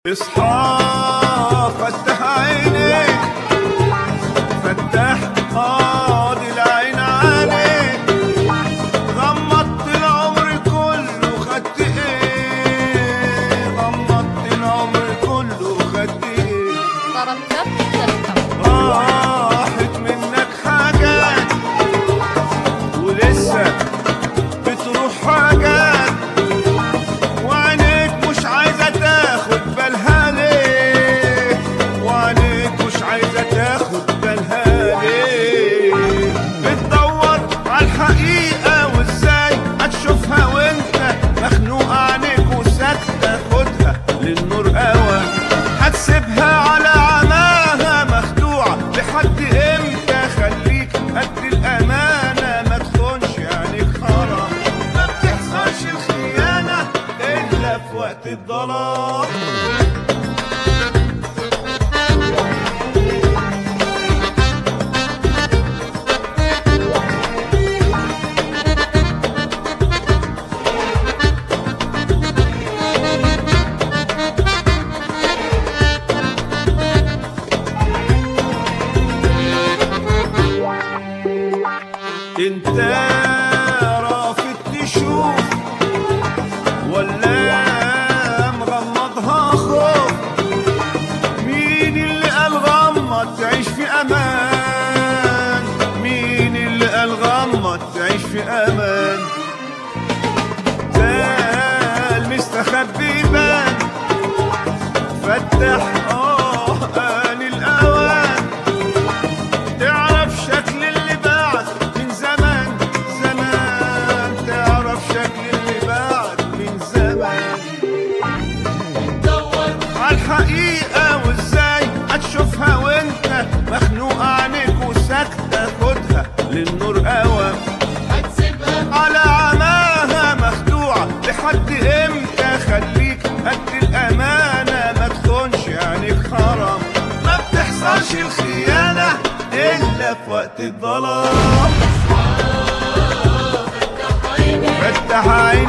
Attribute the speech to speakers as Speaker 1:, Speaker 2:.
Speaker 1: اصحى فتح عينيك فتح قاضي العين عليك غمضت العمر كله خدت ايه غمضت العمر كله خدت ايه
Speaker 2: طربت تركب
Speaker 1: راحت منك حاجات ولسه بتروح حاجات وعينيك مش عايزة تاخد بالها ليه وعينيك مش عايزة تاخد بالها ليه بتدور على الحقيقة وازاي هتشوفها وانت مخنوق عينيك وساكتة خدها للنور قوى هتسيبها على عماها مخدوعة لحد امتى خليك قد الأمانة ما تخونش عينيك حرام ما بتحصلش الخيانة إلا في وقت الضلال انت رافض تشوف ولا مغمضها خوف مين اللي قال غمض تعيش في امان مين اللي قال غمض تعيش في امان ده المستخبي بان فتح اه آن الأوان تعرف شكل اللي بعد من زمان زمان تعرف شكل اللي بعد من زمان دور على الحقيقة وازاي هتشوفها وانت مخنوق عينيك وساكتة خدها للنور قوى على عماها مخدوعة لحد امتى خليك قد الأمانة ما تخونش عينيك حرام ما بتحصلش الخيانة إلا في وقت الظلام فتح عينيك